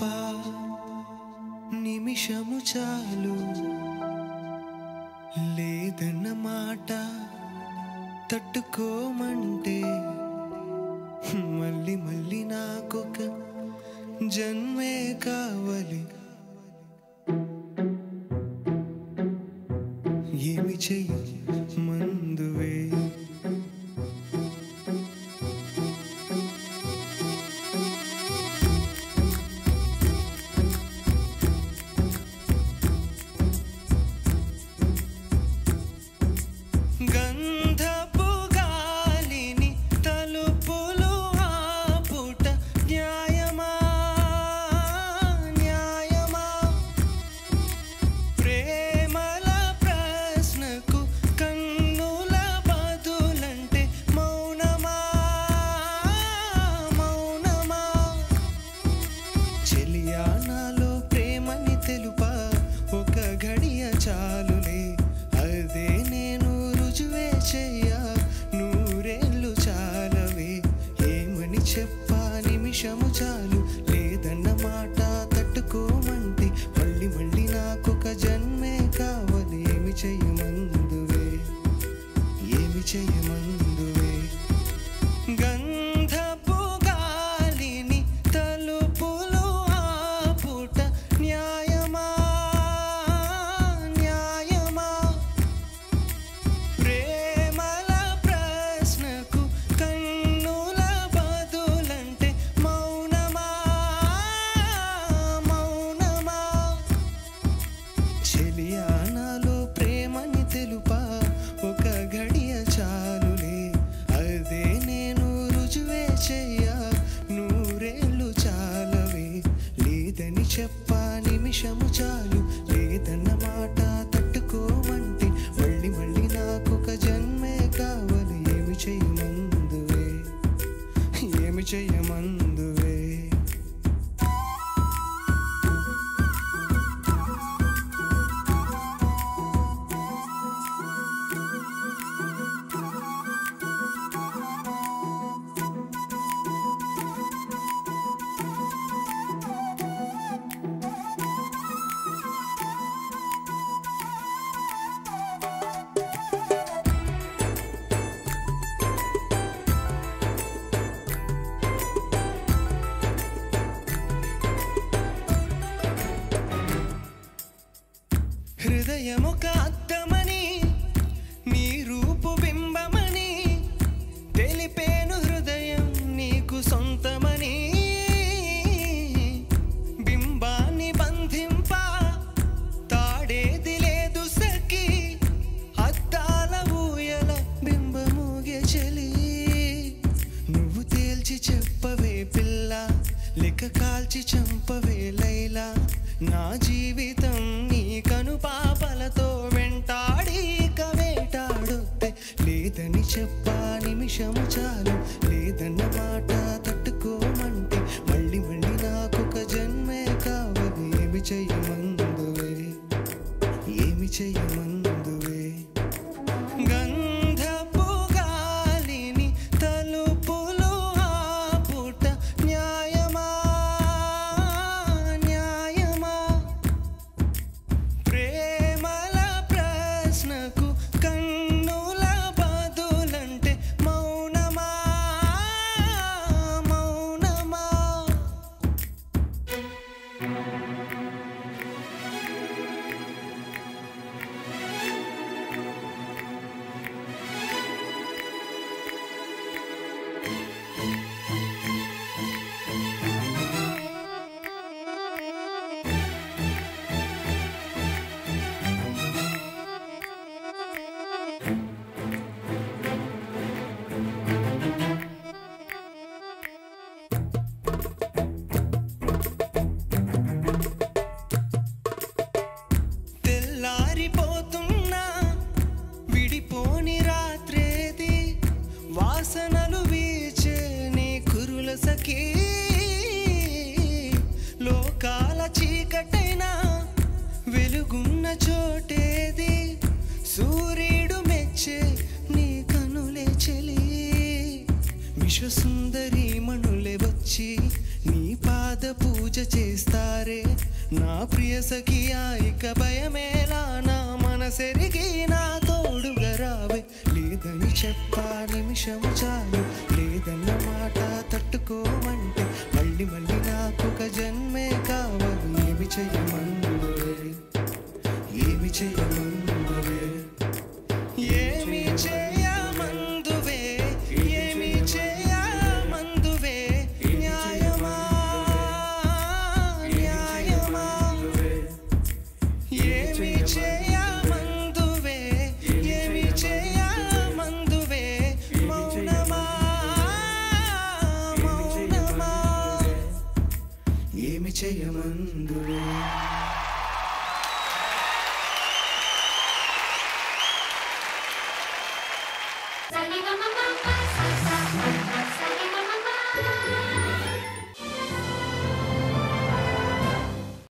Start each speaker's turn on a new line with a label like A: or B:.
A: తెలుపా నిమిషము చాలు లేదన్న మాట తట్టుకోమంటే మళ్ళీ మళ్ళీ నాకొక జన్మే కావాలి ఏమి చెయ్యి మందువే గంధపు గాలిని తలుపులు ఆపుట న్యాయమా న్యాయమా ప్రేమల ప్రశ్నకు కన్నుల బదులంటే మౌనమా మౌనమా చెలియా నాలో ప్రేమని తెలుపా ఒక గడియ చాలులే అదే నేను రుజువే చెయ్యా నూరేళ్ళు చాలవే ఏమని చెప్పా నిమిషము చాలు లేదన్న మాట తట్టుకోమంటే మళ్ళీ మళ్ళీ నాకొక జన్మే కావాలి ఏమి చెయ్యమందువే ఏమి చెయ్యమందువే గంధపు గాలిని తలుపులు ఆపుట న్యాయమా న్యాయమా ప్రేమల ప్రశ్నకు కన్నుల బదులంటే మౌనమా మౌనమా చెలియా నాలో ప్రేమని తెలుపా ఒక గడియ చాలులే అదే నేను రుజువే చెయ్యా నూరేళ్ళు చాలవే లేదని చెప్పా నిమిషము చాలు లేదన్న మాట తట్టుకోమంటే మళ్ళీ మళ్ళీ నాకొక జన్మే కావాలి ఏమి చెయ్యమందువే ఏమి చెయ్యమందువే హృదయమొక అద్దమని నీ రూపు బింబమని తెలిపేను హృదయం నీకు సొంతమని బింబాన్ని బంధింప తాడేది లేదు సఖి అద్దాల ఊయల బింబమూగే చెలి నువ్వు తేల్చి చెప్పవే పిల్ల లెక్క కాల్చి చంపవే లైలా నా జీవితం నీ కను పాపలతో వెంటాడి ఇక వేటాడొద్దే లేదని చెప్పా నిమిషము చాలు లేదన్న మాట తట్టుకోమంటే మళ్ళీ మళ్ళీ నాకొక జన్మే కావాలి ఏమి చెయ్యమందువే ఏమి చెయ్యమందువే గంధపు గాలిని తలుపులు ఆపుట న్యాయమా న్యాయమా ప్రేమల ప్రశ్నకు కన్నుల బదులంటే మౌనమా మౌనమా తెల్లారిపోతున్నా విడిపోని రాత్రేది వాసనలు వీచే నీ కురుల సఖీ లోకాల చీకటైనా వెలుగున్న చోటేది సూర్యుడు మెచ్చే నీ కనులే చెలి విశ్వసుందరి మణులే వచ్చి నీ పాద పూజ చేస్తారే నా ప్రియ సఖియా ఇక భయమేలా నా మనసెరిగి నా తోడుగా రావే లేదని చెప్పా నిమిషము చాలు లేదన్న మాట తట్టుకోమంటే మళ్ళీ మళ్ళీ నాకు ఒక జన్మే కావాలి ఏమి చెయ్యమందువే ఏమి చెయ్యమందువే ఏమి చేయమందువే ఏమి చేయమందువే న్యాయమా న్యాయమా ఏమి చేయమందువే ఏమి చేయమందువే మౌనమా మౌనమా ఏమి చేయమందువే
B: Sali ga ma ma ma